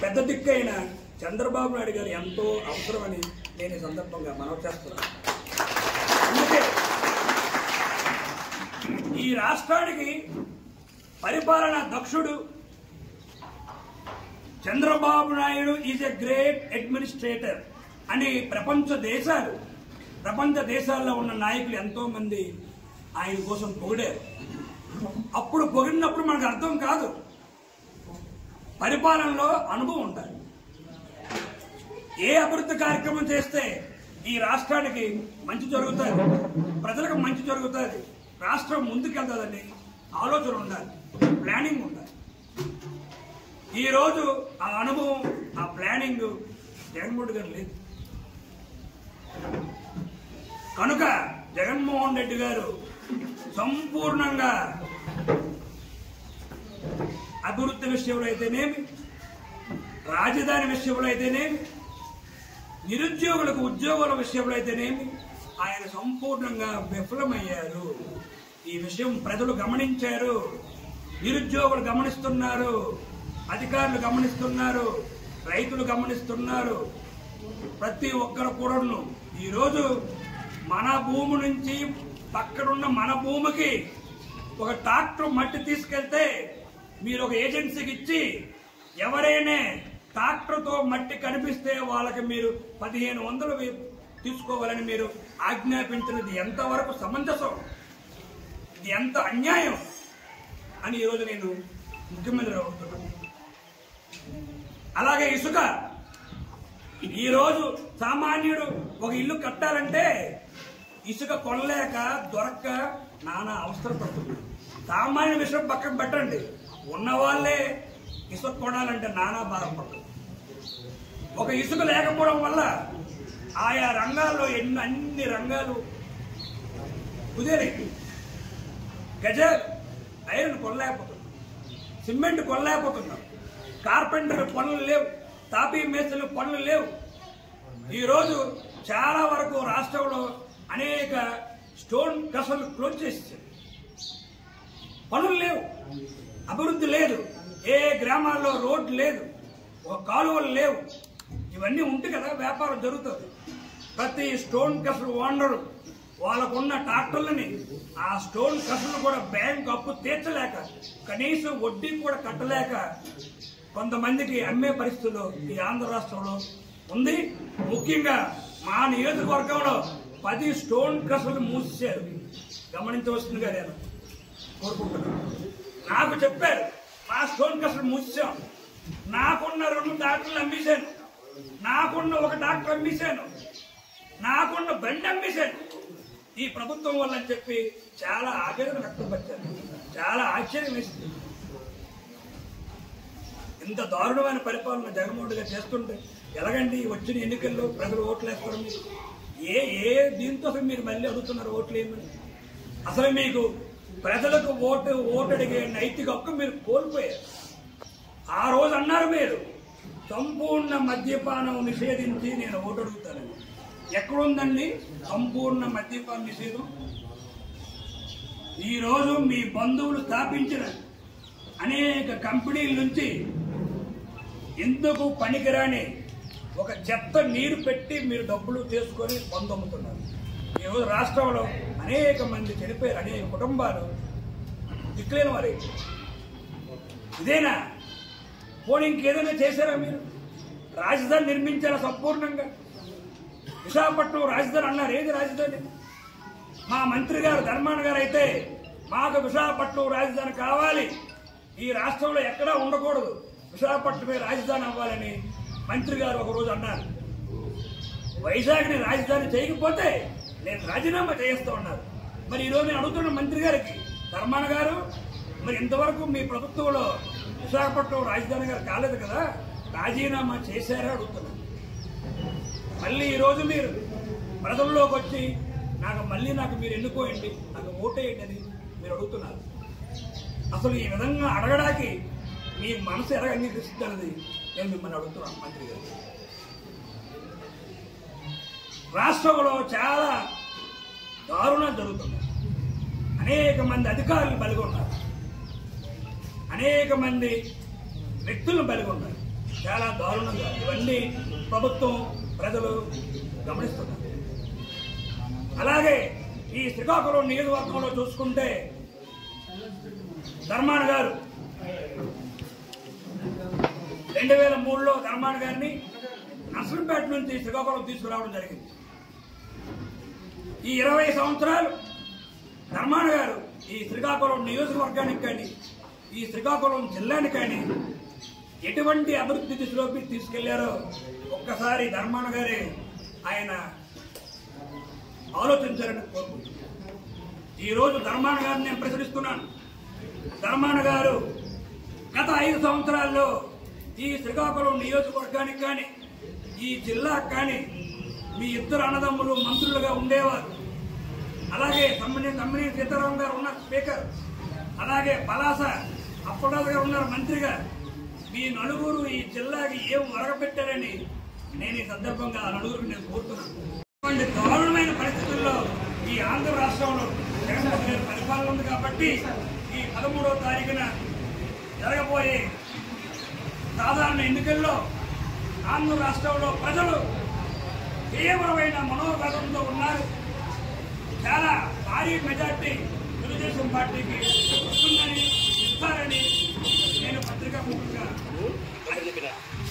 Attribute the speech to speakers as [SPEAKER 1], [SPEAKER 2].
[SPEAKER 1] పెద్ద దిక్కైన చంద్రబాబు నాయుడు గారు ఎంతో అవసరమని నేను ఈ సందర్భంగా మనవి చేస్తున్నాను అందుకే ఈ రాష్ట్రానికి పరిపాలన దక్షుడు Chandrababu Naidu is a great administrator అని ప్రపంచ దేశాలు ప్రపంచ దేశాల్లో ఉన్న నాయకులు ఎంతో మంది ఆయన కోసం పొగిడారు అప్పుడు పొగిడినప్పుడు మనకు అర్థం కాదు పరిపాలనలో అనుభవం ఉండాలి ఏ అభివృద్ధి కార్యక్రమం చేస్తే ఈ రాష్ట్రానికి మంచి జరుగుతుంది ప్రజలకు మంచి జరుగుతుంది రాష్ట్రం ముందుకెళ్తుందని ఆలోచన ఉండాలి ప్లానింగ్ ఉండాలి ఈ రోజు ఆ అనుభవం ఆ ప్లానింగ్ జగన్మోహన్ రెడ్డి గారు లేదు కనుక జగన్మోహన్ రెడ్డి గారు సంపూర్ణంగా అభివృద్ధి విషయంలో అయితేనేమి రాజధాని విషయంలో అయితేనేమి నిరుద్యోగులకు ఉద్యోగుల విషయంలో అయితేనేమి ఆయన సంపూర్ణంగా విఫలమయ్యారు ఈ విషయం ప్రజలు గమనించారు నిరుద్యోగులు గమనిస్తున్నారు అధికారులు గమనిస్తున్నారు రైతులు గమనిస్తున్నారు ప్రతి ఒక్కరు కూడాను ఈరోజు మన భూమి నుంచి పక్కనున్న మన భూమికి ఒక ట్రాక్టర్ మట్టి తీసుకెళ్తే మీరు ఒక ఏజెన్సీకి ఇచ్చి ఎవరైనా ట్రాక్టర్తో మట్టి కనిపిస్తే వాళ్ళకి మీరు పదిహేను వందలు వే- తీసుకోవాలని మీరు ఆజ్ఞాపించినది ఎంతవరకు సమంజసం ఇది ఎంత అన్యాయం అని ఈరోజు నేను ముఖ్యమంత్రి అవుతున్నాను అలాగే ఇసుక ఈరోజు సామాన్యుడు ఒక ఇల్లు కట్టాలంటే ఇసుక కొనలేక దొరక్క నానా అవసరపడుతుంది సామాన్య విషయం పక్కన పెట్టండి ఉన్న వాళ్ళే ఇసుక కొనాలంటే నానా బాధపడుతుంది ఒక ఇసుక లేకపోవడం వల్ల ఆయా రంగాల్లో ఎన్ని అన్ని రంగాలు కుదేరాయి గజాలు ఐరన్ కొనలేకపోతున్నాం సిమెంట్ కొనలేకపోతున్నాం కార్పెంటర్ పనులు లేవు తాపీ మేస్త్రులు పనులు లేవు ఈరోజు చాలా వరకు రాష్ట్రంలో అనేక స్టోన్ కసలు క్లోజ్ చేసేసారు పనులు లేవు అభివృద్ధి లేదు ఏ గ్రామాల్లో రోడ్డు లేదు ఒక కాలువలు లేవు ఇవన్నీ ఉంటే కదా వ్యాపారం జరుగుతుంది ప్రతి స్టోన్ కసలు ఓనరు వాళ్ళకున్న ట్రాక్టర్లని ఆ స్టోన్ కసలు కూడా బ్యాంక్ అప్పు తీర్చలేక కనీసం వడ్డీ కూడా కట్టలేక కొంతమందికి అమ్మే పరిస్థితుల్లో ఈ ఆంధ్ర రాష్ట్రంలో ఉంది ముఖ్యంగా మా నియోజకవర్గంలో పది స్టోన్ కసలు మూసేశారు గమనించవలసిందిగా నేను కోరుకుంటున్నాను నాకు చెప్పారు మా స్టోన్ కసలు మూసాం నాకున్న రెండు డాక్టర్లు అమ్మేశాను నాకున్న ఒక డాక్టర్ అమ్మేశాను నాకున్న బండి అమ్మేశాను ఈ ప్రభుత్వం వల్ల అని చెప్పి చాలా ఆవేదన వ్యక్తపరిచారు చాలా ఆశ్చర్యం వేసింది ఇంత దారుణమైన పరిపాలన జగన్మోహన్ రెడ్డి గారు చేస్తుంటే ఎలాగండి వచ్చిన ఎన్నికల్లో ప్రజలు ఓట్లు వేస్తారు మీరు ఏ ఏ దీంతో అసలు మీరు మళ్ళీ అడుగుతున్నారు ఓట్లు ఏమని అసలు మీకు ప్రజలకు ఓటు ఓటు అడిగే నైతిక హక్కు మీరు కోల్పోయారు ఆ రోజు అన్నారు మీరు సంపూర్ణ మద్యపానం నిషేధించి నేను ఓటు అడుగుతానని ఎక్కడుందండి సంపూర్ణ మద్యపాన నిషేధం ఈ రోజు మీ బంధువులు స్థాపించిన అనేక కంపెనీల నుంచి ఎందుకు పనికిరాని ఒక చెత్త నీరు పెట్టి మీరు డబ్బులు తీసుకొని పొందమ్ముతున్నారు ఈరోజు రాష్ట్రంలో అనేక మంది చనిపోయారు అనేక కుటుంబాలు దిక్కులేని వారే ఇదేనా పోనీ ఇంకేదైనా చేశారా మీరు రాజధాని నిర్మించారా సంపూర్ణంగా విశాఖపట్నం రాజధాని అన్నారు ఏది రాజధాని మా మంత్రి గారు ధర్మాన గారు అయితే మాకు విశాఖపట్నం రాజధాని కావాలి ఈ రాష్ట్రంలో ఎక్కడా ఉండకూడదు విశాఖపట్నమే రాజధాని అవ్వాలని మంత్రి గారు ఒకరోజు అన్నారు వైజాగ్ని రాజధాని చేయకపోతే నేను రాజీనామా చేస్తా ఉన్నారు మరి ఈరోజు నేను అడుగుతున్న మంత్రి గారికి ధర్మాన గారు మరి ఇంతవరకు మీ ప్రభుత్వంలో విశాఖపట్నం రాజధాని గారు కాలేదు కదా రాజీనామా చేశారా అడుగుతున్నాను మళ్ళీ ఈరోజు మీరు ప్రజల్లోకి వచ్చి నాకు మళ్ళీ నాకు మీరు ఎన్నుకోయండి నాకు ఓటేయండి అని మీరు అడుగుతున్నారు అసలు ఈ విధంగా అడగడానికి మీ మనసు ఎలా అంగీకరిస్తుందన్నది నేను మిమ్మల్ని అడుగుతున్నాను మంత్రి గారు రాష్ట్రంలో చాలా దారుణం జరుగుతుంది అనేక మంది అధికారులు బలిగొన్నారు అనేక మంది వ్యక్తులను బలిగొన్నారు చాలా దారుణంగా ఇవన్నీ ప్రభుత్వం ప్రజలు గమనిస్తున్నారు అలాగే ఈ శ్రీకాకుళం నియోజకవర్గంలో చూసుకుంటే ధర్మాన గారు రెండు వేల మూడులో ధర్మాన గారిని నర్సంపేట నుంచి శ్రీకాకుళం తీసుకురావడం జరిగింది ఈ ఇరవై సంవత్సరాలు ధర్మాన గారు ఈ శ్రీకాకుళం నియోజకవర్గానికి కానీ ఈ శ్రీకాకుళం జిల్లానికి కానీ ఎటువంటి అభివృద్ధి దిశలోకి తీసుకెళ్లారో ఒక్కసారి ధర్మాన గారే ఆయన ఆలోచించారని కోరుకుంటున్నాను ఈ రోజు ధర్మాన గారిని నేను ప్రశ్నిస్తున్నాను ధర్మాన గారు గత ఐదు సంవత్సరాల్లో ఈ శ్రీకాకుళం నియోజకవర్గానికి కానీ ఈ జిల్లాకు కానీ మీ ఇద్దరు అన్నదమ్ములు మంత్రులుగా ఉండేవారు అలాగే తమ్మిని తమ్మిని సీతారాం గారు ఉన్నారు స్పీకర్ అలాగే పలాస అప్పడాలు గారు ఉన్నారు మంత్రిగా మీ నలుగురు ఈ జిల్లాకి ఏం వరగపెట్టారని నేను ఈ సందర్భంగా ఆ నలుగురికి నేను కోరుతున్నాను ఇటువంటి దారుణమైన పరిస్థితుల్లో ఈ ఆంధ్ర రాష్ట్రంలో జగన్మోహన్ గారి పరిపాలన ఉంది కాబట్టి ఈ పదమూడవ తారీఖున జరగబోయే సాధారణ ఎన్నికల్లో ఆంధ్ర రాష్ట్రంలో ప్రజలు తీవ్రమైన మనోగతంతో ఉన్నారు చాలా భారీ మెజార్టీ తెలుగుదేశం పార్టీకి వస్తుందని ఇస్తారని నేను పత్రికా ముఖ్యంగా